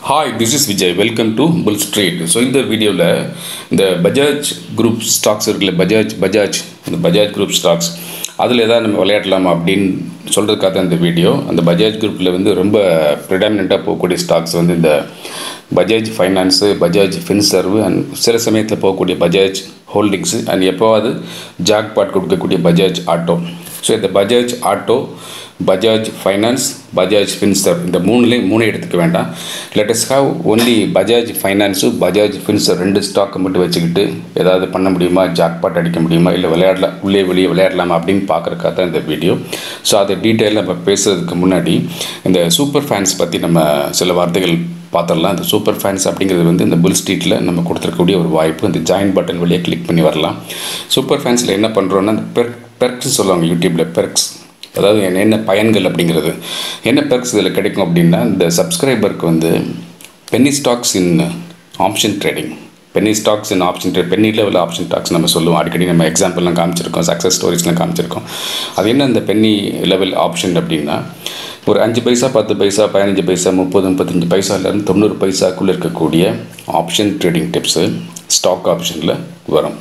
hi this is Vijay welcome to bull street so இந்த வீடியோவில் இந்த பஜாஜ் குரூப் ஸ்டாக்ஸ் இருக்குல்ல பஜாஜ் பஜாஜ் இந்த பஜாஜ் குரூப் ஸ்டாக்ஸ் அதில் ஏதாவது நம்ம விளையாடலாமா அப்படின்னு சொல்கிறதுக்காக தான் இந்த வீடியோ அந்த பஜாஜ் குரூப்பில் வந்து ரொம்ப ப்ரிடாமினண்ட்டாக போகக்கூடிய ஸ்டாக்ஸ் வந்து இந்த Bajaj finance Bajaj Finserv and சில சமயத்தில் போகக்கூடிய பஜாஜ் ஹோல்டிங்ஸு அண்ட் எப்போவாவது ஜாக்பாட் கொடுக்கக்கூடிய பஜாஜ் ஆட்டோ ஸோ இந்த Bajaj auto Bajaj finance Bajaj Finserv இந்த மூணுலேயும் மூணே எடுத்துக்க வேண்டாம் let's have only Bajaj finance Bajaj Finserv ரெண்டு ஸ்டாக்கை மட்டும் வச்சுக்கிட்டு ஏதாவது பண்ண முடியுமா ஜாக்பாட் அடிக்க முடியுமா இல்லை விளையாடலாம் உள்ளே வெளியே விளையாடலாமா அப்படின்னு பார்க்குறக்காக தான் இந்த வீடியோ ஸோ அதை டீட்டெயிலாக நம்ம பேசுகிறதுக்கு முன்னாடி இந்த சூப்பர் ஃபேன்ஸ் பற்றி நம்ம சில வார்த்தைகள் பார்த்துடலாம் இந்த சூப்பர் ஃபேன்ஸ் அப்படிங்கிறது வந்து இந்த புல் ஸ்ட்ரீட்டில் நம்ம கொடுத்துருக்கக்கூடிய ஒரு வாய்ப்பு இந்த ஜாயின் பட்டன் வழியாக கிளிக் பண்ணி வரலாம் சூப்பர் ஃபேன்ஸில் என்ன பண்ணுறோன்னா இந்த பெர் பெர்க்ஸ் சொல்லுவாங்க யூடியூப்பில் பெர்க்ஸ் அதாவது என்ன என்ன பயன்கள் அப்படிங்கிறது என்ன பெர்க்ஸ் இதில் கிடைக்கும் அப்படின்னா இந்த சப்ஸ்கிரைபருக்கு வந்து penny stocks in option trading penny stocks in option trade penny level option stocks நம்ம சொல்லுவோம் அடிக்கடி நம்ம எக்ஸாம்பிள்லாம் காமிச்சிருக்கோம் சக்ஸஸ் ஸ்டோரிஸ்லாம் காமிச்சிருக்கோம் அது என்ன இந்த பென்னி லெவல் ஆப்ஷன் அப்படின்னா ஒரு அஞ்சு பைசா பத்து பைசா பதினஞ்சு பைசா முப்பது முப்பத்தஞ்சு பைசாலேருந்து தொண்ணூறு பைசாக்குள்ளே இருக்கக்கூடிய ஆப்ஷன் ட்ரேடிங் டிப்ஸு ஸ்டாக் ஆப்ஷனில் வரும்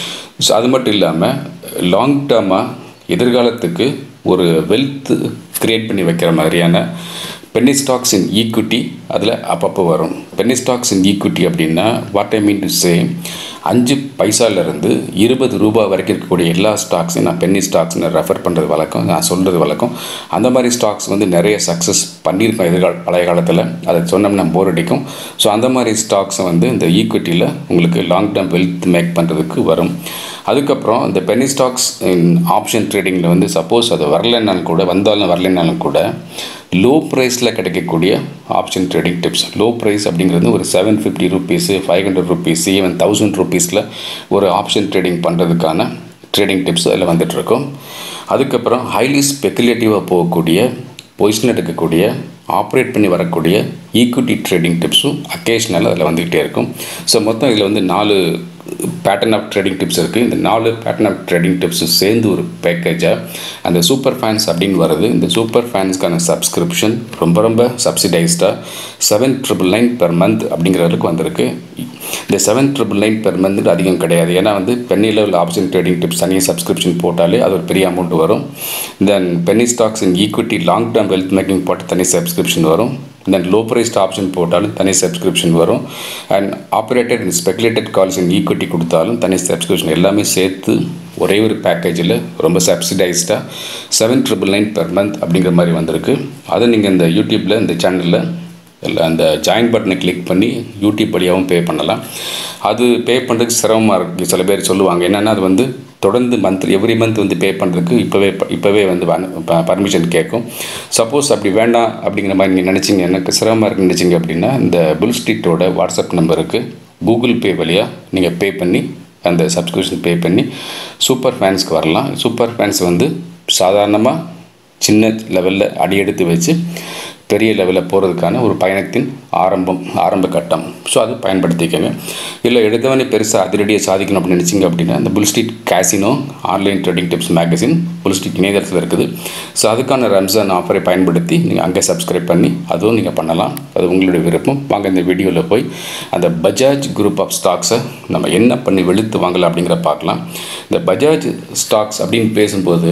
ஸோ அது மட்டும் இல்லாமல் லாங் டேர்மாக எதிர்காலத்துக்கு ஒரு வெல்த் க்ரியேட் பண்ணி வைக்கிற மாதிரியான பென்னி ஸ்டாக்ஸ் இன் ஈக்விட்டி அதில் அப்பப்போ வரும் பென்னி ஸ்டாக்ஸ் இன் ஈக்விட்டி அப்படின்னா what I mean to say அஞ்சு பைசாலேருந்து இருபது ரூபா வரைக்கும் இருக்கக்கூடிய எல்லா ஸ்டாக்ஸையும் நான் பென்னி ஸ்டாக்ஸ்னு ரெஃபர் பண்ணுறது வழக்கம் நான் சொல்கிறது வழக்கம் அந்த மாதிரி ஸ்டாக்ஸ் வந்து நிறைய சக்ஸஸ் பண்ணியிருக்கோம் எதிர்கால பழைய காலத்தில் அதை சொன்னோம்னா போர் அடிக்கும் ஸோ அந்த மாதிரி ஸ்டாக்ஸை வந்து இந்த ஈக்விட்டியில் உங்களுக்கு லாங் டேர்ம் வெல்த் மேக் பண்ணுறதுக்கு வரும் அதுக்கப்புறம் இந்த பென்னி ஸ்டாக்ஸ் இன் ஆப்ஷன் ட்ரேடிங்கில் வந்து சப்போஸ் அது வரலைன்னாலும் கூட வந்தாலும் வரலைன்னாலும் கூட லோ ப்ரைஸில் கிடைக்கக்கூடிய option trading tips low price அப்படிங்கிறது ஒரு seven fifty rupees five hundred rupees even thousand ருபீஸில் ஒரு ஆப்ஷன் ட்ரேடிங் பண்ணுறதுக்கான ட்ரேடிங் டிப்ஸ் அதில் வந்துட்டுருக்கோம் அதுக்கப்புறம் ஹைலி ஸ்பெக்குலேட்டிவாக போகக்கூடிய பொசிஷன் எடுக்கக்கூடிய ஆப்ரேட் பண்ணி வரக்கூடிய ஈக்விட்டி ட்ரேடிங் டிப்ஸும் அக்கேஷ்னல் அதில் வந்துக்கிட்டே இருக்கும் ஸோ மொத்தம் இதில் வந்து நாலு பேட்டர்ன் ஆஃப் ட்ரேடிங் டிப்ஸ் இருக்குது இந்த நாலு பேட்டர்ன் ஆஃப் ட்ரேடிங் டிப்ஸும் சேர்ந்து ஒரு பேக்கேஜாக அந்த சூப்பர் ஃபேன்ஸ் அப்படின்னு வருது இந்த சூப்பர் ஃபேன்ஸ்க்கான சப்ஸ்கிரிப்ஷன் ரொம்ப ரொம்ப சப்சிடைஸ்டாக seven triple nine per month அப்படிங்கிற அளவுக்கு வந்திருக்கு இந்த seven triple nine per month அதிகம் கிடையாது ஏன்னா வந்து penny level option trading tips தனியாக சப்ஸ்கிரிப்ஷன் போட்டாலே அது ஒரு பெரிய அமௌண்ட் வரும் then penny stocks in equity long term wealth making போட்டு தனி சப்ஸ்கிரிப்ஷன் வரும் தென் லோ ப்ரைஸ்ட் ஆப்ஷன் போட்டாலும் தனி சப்ஸ்கிரிப்ஷன் வரும் and operated and speculated calls in equity கொடுத்தாலும் தனி சப்ஸ்கிரிப்ஷன் எல்லாமே சேர்த்து ஒரே ஒரு பேக்கேஜில் ரொம்ப சப்சிடைஸ்டாக seven triple nine per month அப்படிங்கிற மாதிரி வந்திருக்கு அதை நீங்கள் இந்த யூடியூப்பில் இந்த சேனலில் இல்லை அந்த ஜாயின் பட்டனை கிளிக் பண்ணி யூடியூப் வழியாகவும் பே பண்ணலாம் அது பே பண்ணுறதுக்கு சிரமமாக இருக்குது சில பேர் சொல்லுவாங்க என்னென்னா அது வந்து தொடர்ந்து மந்த் எவ்ரி மந்த் வந்து பே பண்ணுறதுக்கு இப்போவே இப்போவே வந்து பர்மிஷன் கேட்கும் சப்போஸ் அப்படி வேண்டாம் அப்படிங்கிற மாதிரி நீங்கள் நினச்சிங்க எனக்கு சிரமமாக இருக்குன்னு நினச்சிங்க அப்படின்னா இந்த புல் ஸ்ட்ரீட்டோட வாட்ஸ்அப் நம்பருக்கு கூகுள் பே வழியாக நீங்கள் பே பண்ணி அந்த சப்ஸ்கிரிப்ஷன் பே பண்ணி சூப்பர் ஃபேன்ஸ்க்கு வரலாம் சூப்பர் ஃபேன்ஸ் வந்து சாதாரணமாக சின்ன லெவலில் அடியெடுத்து வச்சு பெரிய லெவலில் போகிறதுக்கான ஒரு பயணத்தின் ஆரம்பம் ஆரம்ப கட்டம் ஸோ அது பயன்படுத்திக்கங்க இல்லை எடுத்தவனே பெருசாக அதிரடியாக சாதிக்கணும் அப்படின்னு நினச்சிங்க அப்படின்னா இந்த bull street casino online trading tips magazine bull street இணையதளத்தில் இருக்குது ஸோ அதுக்கான ரம்ஜான் ஆஃபரை பயன்படுத்தி நீங்கள் அங்கே சப்ஸ்கிரைப் பண்ணி அதுவும் நீங்கள் பண்ணலாம் அது உங்களுடைய விருப்பம் வாங்க இந்த வீடியோவில் போய் அந்த பஜாஜ் குரூப் ஆஃப் ஸ்டாக்ஸை நம்ம என்ன பண்ணி வெளுத்து வாங்கலாம் அப்படிங்கிற பார்க்கலாம் இந்த பஜாஜ் ஸ்டாக்ஸ் அப்படின்னு பேசும்போது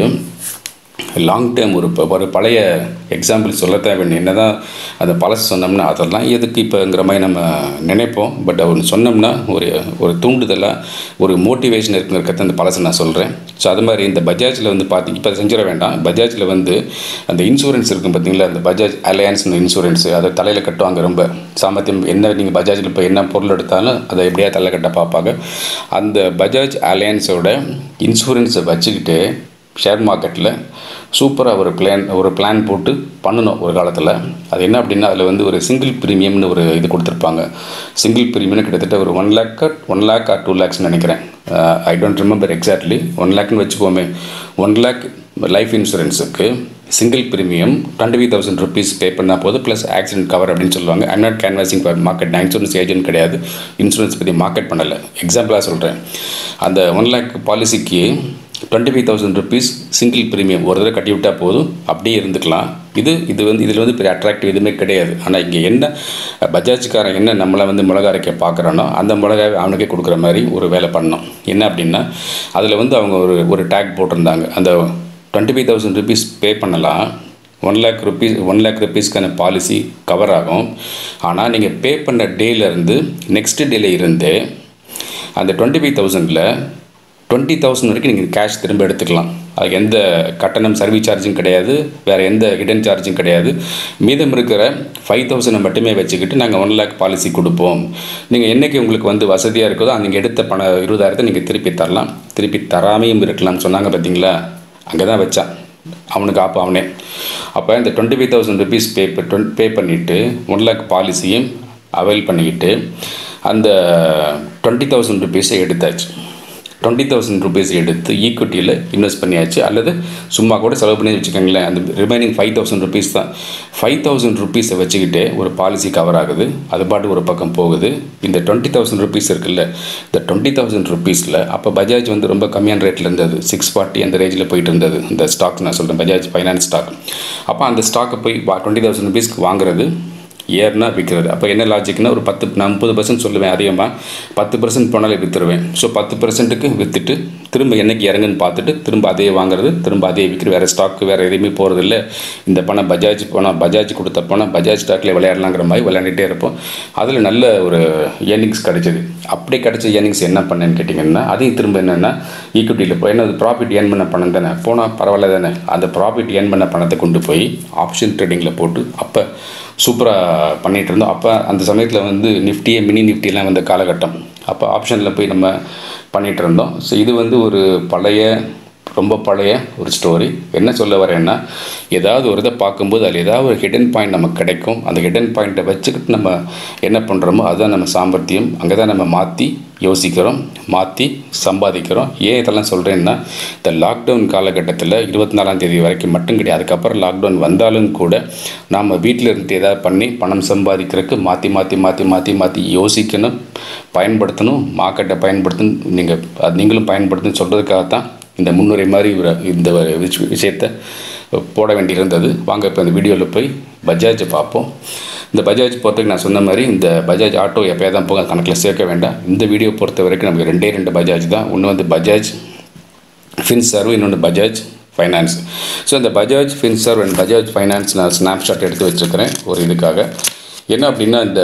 லாங் டேர்ம் ஒரு ஒரு பழைய எக்ஸாம்பிள் சொல்ல தேவைன்னு என்ன தான் அந்த பழசு சொன்னோம்னா அதெல்லாம் எதுக்கு இப்போங்கிற மாதிரி நம்ம நினைப்போம் பட் அவர் சொன்னோம்னா ஒரு ஒரு தூண்டுதலாக ஒரு மோட்டிவேஷன் இருக்குங்கிறத அந்த பழசை நான் சொல்கிறேன் ஸோ அது மாதிரி இந்த பஜாஜில் வந்து பார்த்திங்க இப்போ செஞ்சிட வேண்டாம் பஜாஜில் வந்து அந்த இன்சூரன்ஸ் இருக்கும் பார்த்தீங்களா அந்த பஜாஜ் அலையன்ஸ் இன்சூரன்ஸு அதை தலையில் கட்டுவாங்க ரொம்ப சாமர்த்தியம் என்ன நீங்கள் பஜாஜில் இப்போ என்ன பொருள் எடுத்தாலும் அதை எப்படியா தலை கட்ட பார்ப்பாங்க அந்த பஜாஜ் அலையன்ஸோட இன்சூரன்ஸை வச்சுக்கிட்டு ஷேர் மார்க்கெட்டில் சூப்பராக ஒரு பிளான் ஒரு பிளான் போட்டு பண்ணணும் ஒரு காலத்தில் அது என்ன அப்படின்னா அதில் வந்து ஒரு சிங்கிள் ப்ரீமியம்னு ஒரு இது கொடுத்துருப்பாங்க சிங்கிள் ப்ரீமியம் கிட்டத்தட்ட ஒரு one lakh one lakh or two லேக்ஸ்னு நினைக்கிறேன் I don't remember exactly one லேக்னு வச்சுக்கோமே ஒன் லேக் லைஃப் இன்சூரன்ஸுக்கு single premium twenty five thousand rupees pay பண்ணால் போதும் ப்ளஸ் ஆக்சிடென்ட் கவர் அப்படின்னு சொல்லுவாங்க I'm not canvassing for market நான் இன்சூரன்ஸ் ஏஜென்ட் கிடையாது இன்சூரன்ஸ் பற்றி மார்க்கெட் பண்ணலை எக்ஸாம்பிளாக சொல்கிறேன் அந்த ஒன் லேக் பாலிசிக்கு twenty five thousand rupees single premium ஒரு தடவை கட்டி விட்டால் போதும் அப்படியே இருந்துக்கலாம் இது இது வந்து இதில் வந்து பெரிய அட்ராக்டிவ் எதுவுமே கிடையாது ஆனால் இங்கே என்ன பஜாஜ்காரன் என்ன நம்மளை வந்து மிளகா அரைக்க பார்க்குறானோ அந்த மிளகாய் அவனுக்கே கொடுக்குற மாதிரி ஒரு வேலை பண்ணோம் என்ன அப்படின்னா அதில் வந்து அவங்க ஒரு ஒரு டேக் போட்டிருந்தாங்க அந்த twenty five thousand rupees pay பண்ணலாம் one lakh rupees one lakh ருபீஸ்க்கான பாலிசி கவர் ஆகும் ஆனால் நீங்கள் பே பண்ண டேலேருந்து நெக்ஸ்ட் டேல இருந்து அந்த டுவெண்ட்டி ஃபைவ் தௌசண்டில் டுவெண்ட்டி தௌசண்ட் வரைக்கும் நீங்கள் கேஷ் திரும்ப எடுத்துக்கலாம் அதுக்கு எந்த கட்டணம் சர்வீஸ் சார்ஜும் கிடையாது வேறு எந்த ஹிடன் சார்ஜும் கிடையாது மீதம் இருக்கிற ஃபைவ் தௌசண்டை மட்டுமே வச்சுக்கிட்டு நாங்கள் ஒன் லேக் பாலிசி கொடுப்போம் நீங்கள் என்றைக்கு உங்களுக்கு வந்து வசதியாக இருக்குதோ நீங்கள் எடுத்த பண இருபதாயிரத்தை நீங்கள் திருப்பி தரலாம் திருப்பி தராமையும் இருக்கலாம்னு சொன்னாங்க பார்த்தீங்களா அங்கே தான் வச்சான் அவனுக்கு ஆப்பா அவனே அப்போ இந்த twenty five thousand rupees pay pay பண்ணிவிட்டு ஒன் லேக் பாலிசியும் அவைல் பண்ணிக்கிட்டு அந்த டுவெண்ட்டி தௌசண்ட் ருபீஸை எடுத்தாச்சு டுவெண்ட்டி தௌசண்ட் ருபீஸ் எடுத்து ஈக்விட்டியில் இன்வெஸ்ட் பண்ணியாச்சு அல்லது சும்மா கூட செலவு பண்ணி வச்சுக்கோங்களேன் அந்த ரிமைனிங் ஃபைவ் தௌசண்ட் ருபீஸ் தான் ஃபைவ் தௌசண்ட் ருபீஸை வச்சுக்கிட்டே ஒரு பாலிசி கவர் ஆகுது அது பாட்டு ஒரு பக்கம் போகுது இந்த டுவெண்ட்டி தௌசண்ட் ருபீஸ் இருக்குல்ல இந்த டுவெண்ட்டி தௌசண்ட் ருபீஸில் அப்போ பஜாஜ் வந்து ரொம்ப கம்மியான ரேட்டில் இருந்தது சிக்ஸ் ஃபார்ட்டி அந்த ரேஞ்சில் போயிட்டு இருந்தது இந்த ஸ்டாக் நான் சொல்கிறேன் பஜாஜ் ஃபைனான்ஸ் ஸ்டாக் அப்போ அந்த ஸ்டாக்கை போய் டுவெண்ட்டி தௌசண்ட் ருபீஸ்க்கு வாங்குறது ஏர்னா விற்கிறது அப்போ என்ன லாஜிக்னா ஒரு பத்து நான் முப்பது பர்சன்ட் சொல்லுவேன் அதிகமாக பத்து பர்சன்ட் போனாலே விற்றுருவேன் ஸோ பத்து பர்சன்ட்டுக்கு விற்றுட்டு திரும்ப என்னைக்கு இறங்குன்னு பார்த்துட்டு திரும்ப அதே வாங்குறது திரும்ப அதே விற்கிற வேறு ஸ்டாக்கு வேறு எதுவுமே போகிறது இல்லை இந்த பணம் பஜாஜ் பணம் பஜாஜ் கொடுத்த பணம் பஜாஜ் ஸ்டாக்கில் விளையாடலாங்கிற மாதிரி விளையாண்டுட்டே இருப்போம் அதில் நல்ல ஒரு ஏர்னிங்ஸ் கிடைச்சிது அப்படி கிடைச்ச ஏர்னிங்ஸ் என்ன பண்ணேன்னு கேட்டிங்கன்னா அதையும் திரும்ப என்னென்னா ஈக்விட்டியில் போய் என்ன ப்ராஃபிட் ஏர்ன் பண்ண பணம் தானே போனால் பரவாயில்ல தானே அந்த ப்ராஃபிட் ஏர்ன் பண்ண பணத்தை கொண்டு போய் ஆப்ஷன் ட்ரேடிங்கில் போட்டு அப்போ சூப்பராக பண்ணிகிட்டு இருந்தோம் அப்போ அந்த சமயத்தில் வந்து நிஃப்டியே மினி நிஃப்டிலாம் வந்த காலகட்டம் அப்போ ஆப்ஷனில் போய் நம்ம பண்ணிகிட்டு இருந்தோம் ஸோ இது வந்து ஒரு பழைய ரொம்ப பழைய ஒரு ஸ்டோரி என்ன சொல்ல வரேன்னா ஏதாவது ஒரு இதை பார்க்கும்போது அதில் ஏதாவது ஒரு ஹிடன் பாயிண்ட் நமக்கு கிடைக்கும் அந்த ஹிடன் பாயிண்ட்டை வச்சுக்கிட்டு நம்ம என்ன பண்ணுறோமோ அதுதான் நம்ம சாமர்த்தியம் அங்கே தான் நம்ம மாற்றி யோசிக்கிறோம் மாற்றி சம்பாதிக்கிறோம் ஏன் இதெல்லாம் சொல்கிறேன்னா இந்த லாக்டவுன் காலகட்டத்தில் இருபத்தி நாலாம் தேதி வரைக்கும் மட்டும் கிடையாது அதுக்கப்புறம் லாக்டவுன் வந்தாலும் கூட நாம் வீட்டில் இருந்து ஏதாவது பண்ணி பணம் சம்பாதிக்கிறதுக்கு மாற்றி மாற்றி மாற்றி மாற்றி மாற்றி யோசிக்கணும் பயன்படுத்தணும் மார்க்கெட்டை பயன்படுத்தணும் நீங்கள் அது நீங்களும் பயன்படுத்தணும்னு சொல்கிறதுக்காகத்தான் இந்த முன்னுரை மாதிரி ஒரு இந்த ஒரு விஷ- விஷயத்தை போட வேண்டியிருந்தது வாங்க இப்போ இந்த வீடியோவில் போய் பஜாஜை பார்ப்போம் இந்த பஜாஜ் பொறுத்தவரைக்கும் நான் சொன்ன மாதிரி இந்த பஜாஜ் ஆட்டோ எப்போயா தான் போக கணக்கில் சேர்க்க வேண்டாம் இந்த வீடியோ பொறுத்த வரைக்கும் நமக்கு ரெண்டே ரெண்டு பஜாஜ் தான் ஒன்று வந்து பஜாஜ் ஃபின்சர்வ் இன்னொன்று பஜாஜ் ஃபைனான்ஸ் ஸோ இந்த Bajaj Finserv and Bajaj Finance நான் ஸ்னாப்ஷாட் எடுத்து வச்சுருக்கிறேன் ஒரு இதுக்காக என்ன அப்படின்னா இந்த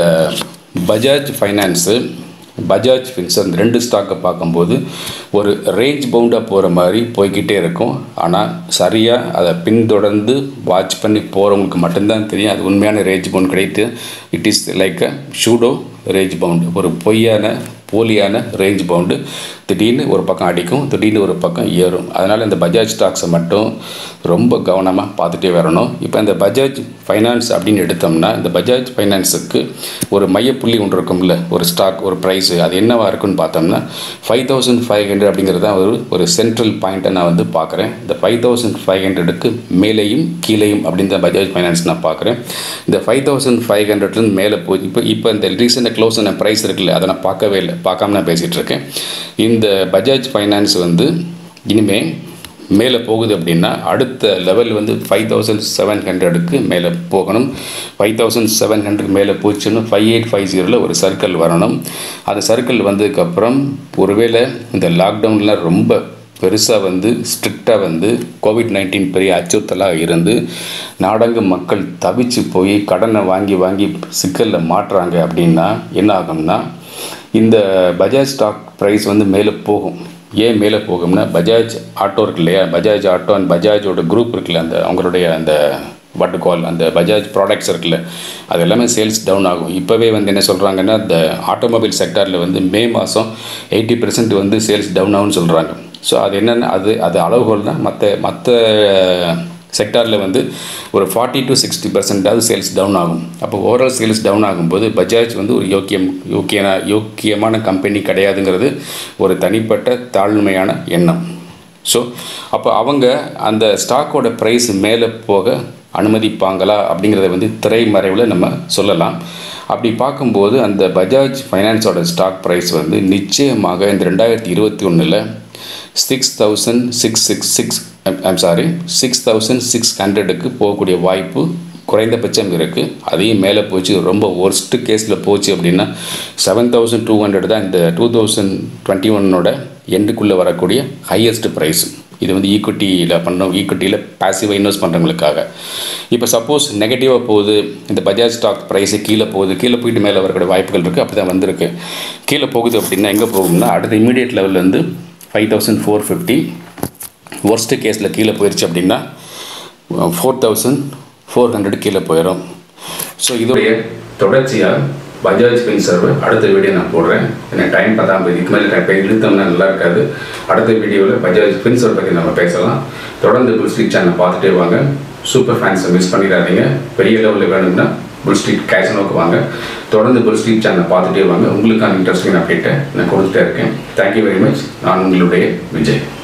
பஜாஜ் ஃபைனான்ஸு பஜாஜ் ஃபின்சர் இந்த ரெண்டு ஸ்டாக்கை பார்க்கும்போது ஒரு ரேஞ்ச் பவுண்டாக போகிற மாதிரி போய்க்கிட்டே இருக்கும் ஆனால் சரியாக அதை பின்தொடர்ந்து வாட்ச் பண்ணி போகிறவங்களுக்கு மட்டும்தான் தெரியும் அது உண்மையான ரேஞ்ச் பவுண்ட் கிடைத்து it is like a pseudo range bound ஒரு பொய்யான போலியான ரேஞ்ச் பவுண்டு திடீர்னு ஒரு பக்கம் அடிக்கும் திடீர்னு ஒரு பக்கம் ஏறும் அதனால் இந்த பஜாஜ் ஸ்டாக்ஸை மட்டும் ரொம்ப கவனமாக பார்த்துட்டே வரணும் இப்போ இந்த பஜாஜ் ஃபைனான்ஸ் அப்படின்னு எடுத்தோம்னா இந்த பஜாஜ் ஃபைனான்ஸுக்கு ஒரு மையப்புள்ளி ஒன்று இருக்கும்ல ஒரு ஸ்டாக் ஒரு ப்ரைஸு அது என்னவா இருக்குன்னு பார்த்தோம்னா ஃபைவ் தௌசண்ட் ஃபைவ் ஹண்ட்ரட் அப்படிங்கிறது தான் ஒரு ஒரு சென்ட்ரல் பாயிண்ட்டை நான் வந்து பார்க்குறேன் இந்த ஃபைவ் தௌசண்ட் ஃபைவ் ஹண்ட்ரடுக்கு மேலேயும் கீழேயும் அப்படின்னு தான் பஜாஜ் ஃபைனான்ஸ் நான் பார்க்குறேன் இந்த ஃபைவ் தௌசண்ட் ஃபைவ் ஹண்ட்ரட்லேருந்து மேலே போய் இப்போ இப்போ இந்த ரீசெண்டாக க்ளோஸ் ஆன ப்ரைஸ் இருக்குல்ல அதை நான் பார்க்கவே இல்லை பார்க்காம நான் பேசிகிட்டு இருக்கேன் இந்த பஜாஜ் ஃபைனான்ஸ் வந்து இனிமேல் மேலே போகுது அப்படின்னா அடுத்த லெவல் வந்து ஃபைவ் தௌசண்ட் செவன் ஹண்ட்ரடுக்கு மேலே போகணும் ஃபைவ் தௌசண்ட் செவன் ஹண்ட்ரட் மேலே போச்சுன்னு ஃபைவ் எயிட் ஃபைவ் ஜீரோவில் ஒரு சர்க்கிள் வரணும் அந்த சர்க்கிள் வந்ததுக்கப்புறம் ஒருவேளை இந்த லாக்டவுனில் ரொம்ப பெருசாக வந்து ஸ்ட்ரிக்டாக வந்து கோவிட் நைன்டீன் பெரிய அச்சுறுத்தலாக இருந்து நாடங்கு மக்கள் தவிச்சு போய் கடனை வாங்கி வாங்கி சிக்கலில் மாட்டுறாங்க அப்படின்னா என்ன ஆகும்னா இந்த பஜாஜ் ஸ்டாக் ப்ரைஸ் வந்து மேலே போகும் ஏன் மேலே போகும்னா பஜாஜ் ஆட்டோ இருக்கு இல்லையா பஜாஜ் ஆட்டோ அண்ட் பஜாஜோட குரூப் இருக்குல்ல அந்த அவங்களுடைய அந்த வாட் கால் அந்த பஜாஜ் ப்ராடக்ட்ஸ் இருக்குல்ல அது எல்லாமே சேல்ஸ் டவுன் ஆகும் இப்போவே வந்து என்ன சொல்கிறாங்கன்னா இந்த ஆட்டோமொபைல் செக்டாரில் வந்து மே மாதம் எயிட்டி பெர்சன்ட் வந்து சேல்ஸ் டவுன் ஆகும்னு சொல்கிறாங்க ஸோ அது என்னென்னா அது அது அளவுகோல்னா மற்ற மற்ற செக்டாரில் வந்து ஒரு ஃபார்ட்டி டு சிக்ஸ்டி பர்சன்டாவது சேல்ஸ் டவுன் ஆகும் அப்போ ஓவரால் சேல்ஸ் டவுன் ஆகும்போது பஜாஜ் வந்து ஒரு யோக்கியம் யோக்கியன யோக்கியமான கம்பெனி கிடையாதுங்கிறது ஒரு தனிப்பட்ட தாழ்மையான எண்ணம் ஸோ அப்போ அவங்க அந்த ஸ்டாக்கோட ப்ரைஸ் மேலே போக அனுமதிப்பாங்களா அப்படிங்கிறத வந்து திரைமறைவில் நம்ம சொல்லலாம் அப்படி பார்க்கும்போது அந்த பஜாஜ் ஃபைனான்ஸோட ஸ்டாக் ப்ரைஸ் வந்து நிச்சயமாக இந்த ரெண்டாயிரத்தி இருபத்தி ஒன்றில் six thousand six six six I'm sorry six thousand six ஹண்ட்ரடுக்கு போகக்கூடிய வாய்ப்பு குறைந்தபட்சம் இருக்குது அதையும் மேலே போச்சு ரொம்ப ஒர்ஸ்ட்டு கேஸில் போச்சு அப்படின்னா செவன் தௌசண்ட் டூ ஹண்ட்ரட் தான் இந்த டூ தௌசண்ட் டுவெண்ட்டி ஒன்னோட எண்டுக்குள்ளே வரக்கூடிய ஹையஸ்ட் ப்ரைஸ் இது வந்து ஈக்விட்டியில் பண்ணுறோம் ஈக்விட்டியில் பாசிவாக இன்வெஸ்ட் பண்ணுறவங்களுக்காக இப்போ சப்போஸ் நெகட்டிவாக போகுது இந்த பஜாஜ் ஸ்டாக் ப்ரைஸு கீழே போகுது கீழே போயிட்டு மேலே வரக்கூடிய வாய்ப்புகள் இருக்குது அப்படி தான் வந்திருக்கு கீழே போகுது அப்படின்னா எங்கே போகும்னா அடுத்த இமீடியட் லெவல்லேருந்து five thousand four fifty worst கேஸில் கீழே போயிடுச்சு அப்படின்னா ஃபோர் தௌசண்ட் ஃபோர் ஹண்ட்ரட் கீழே போயிடும் ஸோ இதோடைய தொடர்ச்சியாக பஜாஜ் ஃபின்சர்வ் அடுத்த வீடியோ நான் போடுறேன் எனக்கு டைம் பத்தாம் இதுக்கு மேலே இப்போ இழுத்தோம்னா நல்லா இருக்காது அடுத்த வீடியோவில் பஜாஜ் ஃபின்சர்வ் பற்றி நம்ம பேசலாம் தொடர்ந்து புல் ஸ்ட்ரீட் சேனல் பார்த்துட்டே வாங்க சூப்பர் ஃபேன்ஸை மிஸ் பண்ணிடாதீங்க பெரிய லெவலில் வேணும்னா புல் ஸ்ட்ரீட் கேஷனோக்கு வாங்க தொடர்ந்து புல் ஸ்ட்ரீட் சேனல் பார்த்துட்டே வாங்க உங்களுக்கான இன்ட்ரெஸ்டிங் அப்டேட்டை நான் கொடுத்துட்டே இருக்கேன் தேங்க்யூ வெரி மச் நான் உங்களுடைய விஜய்